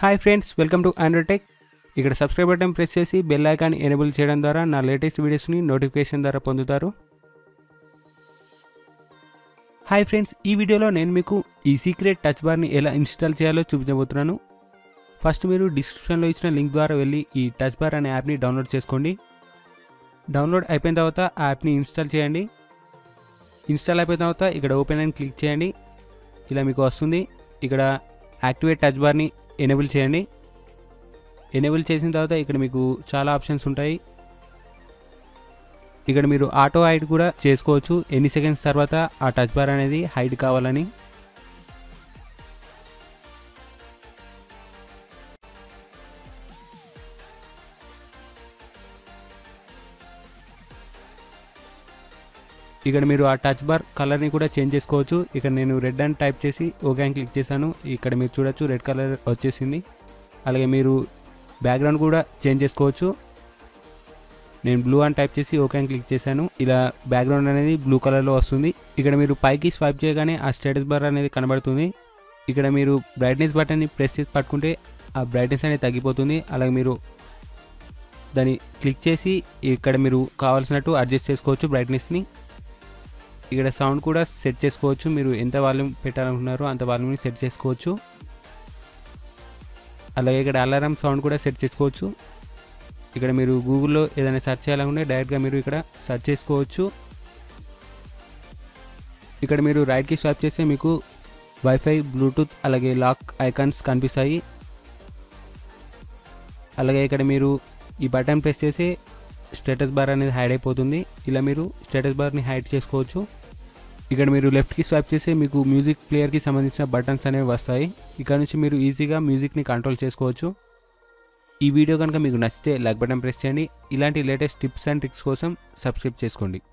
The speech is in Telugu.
hi friends welcome to Androtech ఇక్కడ సబ్స్క్రైబ్ బటన్ ప్రెస్ చేసి బెల్ ఐకాన్ ఎనేబుల్ చేయడం ద్వారా నా లేటెస్ట్ వీడియోస్ని నోటిఫికేషన్ ద్వారా పొందుతారు హాయ్ ఫ్రెండ్స్ ఈ వీడియోలో నేను మీకు ఈ సీక్రెట్ టచ్ బార్ని ఎలా ఇన్స్టాల్ చేయాలో చూపించబోతున్నాను ఫస్ట్ మీరు డిస్క్రిప్షన్లో ఇచ్చిన లింక్ ద్వారా వెళ్ళి ఈ టచ్ బార్ అనే యాప్ని డౌన్లోడ్ చేసుకోండి డౌన్లోడ్ అయిపోయిన తర్వాత ఆ యాప్ని ఇన్స్టాల్ చేయండి ఇన్స్టాల్ అయిపోయిన తర్వాత ఇక్కడ ఓపెన్ అని క్లిక్ చేయండి ఇలా మీకు వస్తుంది ఇక్కడ యాక్టివేట్ టచ్ బార్ని ఎనేబుల్ చేయండి ఎనేబుల్ చేసిన తర్వాత ఇక్కడ మీకు చాలా ఆప్షన్స్ ఉంటాయి ఇక్కడ మీరు ఆటో హైట్ కూడా చేసుకోవచ్చు ఎన్ని సెకండ్స్ తర్వాత ఆ టచ్ బార్ అనేది హైట్ కావాలని ఇక్కడ మీరు ఆ టచ్ బార్ కలర్ని కూడా చేంజ్ చేసుకోవచ్చు ఇక్కడ నేను రెడ్ అని టైప్ చేసి ఓకే అని క్లిక్ చేశాను ఇక్కడ మీరు చూడొచ్చు రెడ్ కలర్ వచ్చేసింది అలాగే మీరు బ్యాక్గ్రౌండ్ కూడా చేంజ్ చేసుకోవచ్చు నేను బ్లూ అని టైప్ చేసి ఓకే అని క్లిక్ చేశాను ఇలా బ్యాక్గ్రౌండ్ అనేది బ్లూ కలర్లో వస్తుంది ఇక్కడ మీరు పైకి స్వైప్ చేయగానే ఆ స్టేటస్ బార్ అనేది కనబడుతుంది ఇక్కడ మీరు బ్రైట్నెస్ బటన్ని ప్రెస్ చేసి పట్టుకుంటే ఆ బ్రైట్నెస్ అనేది తగ్గిపోతుంది అలాగే మీరు దాన్ని క్లిక్ చేసి ఇక్కడ మీరు కావాల్సినట్టు అడ్జస్ట్ చేసుకోవచ్చు బ్రైట్నెస్ని ఇక్కడ సౌండ్ కూడా సెట్ చేసుకోవచ్చు మీరు ఎంత వాల్యూమ్ పెట్టాలనుకున్నారో అంత వాల్యూమ్ని సెట్ చేసుకోవచ్చు అలాగే ఇక్కడ అలారం సౌండ్ కూడా సెట్ చేసుకోవచ్చు ఇక్కడ మీరు గూగుల్లో ఏదైనా సెర్చ్ చేయాలనుకుంటే డైరెక్ట్గా మీరు ఇక్కడ సెర్చ్ చేసుకోవచ్చు ఇక్కడ మీరు రైట్కి స్వైప్ చేస్తే మీకు వైఫై బ్లూటూత్ అలాగే లాక్ ఐకాన్స్ కనిపిస్తాయి అలాగే ఇక్కడ మీరు ఈ బటన్ ప్రెస్ చేసి స్టేటస్ బార్ అనేది హైడ్ అయిపోతుంది ఇలా మీరు స్టేటస్ బార్ని హైడ్ చేసుకోవచ్చు ఇక్కడ మీరు లెఫ్ట్కి స్వైప్ చేస్తే మీకు మ్యూజిక్ ప్లేయర్కి సంబంధించిన బటన్స్ అనేవి వస్తాయి ఇక్కడ నుంచి మీరు ఈజీగా మ్యూజిక్ని కంట్రోల్ చేసుకోవచ్చు ఈ వీడియో కనుక మీకు నచ్చితే లైక్ బటన్ ప్రెస్ చేయండి ఇలాంటి లేటెస్ట్ టిప్స్ అండ్ ట్రిక్స్ కోసం సబ్స్క్రైబ్ చేసుకోండి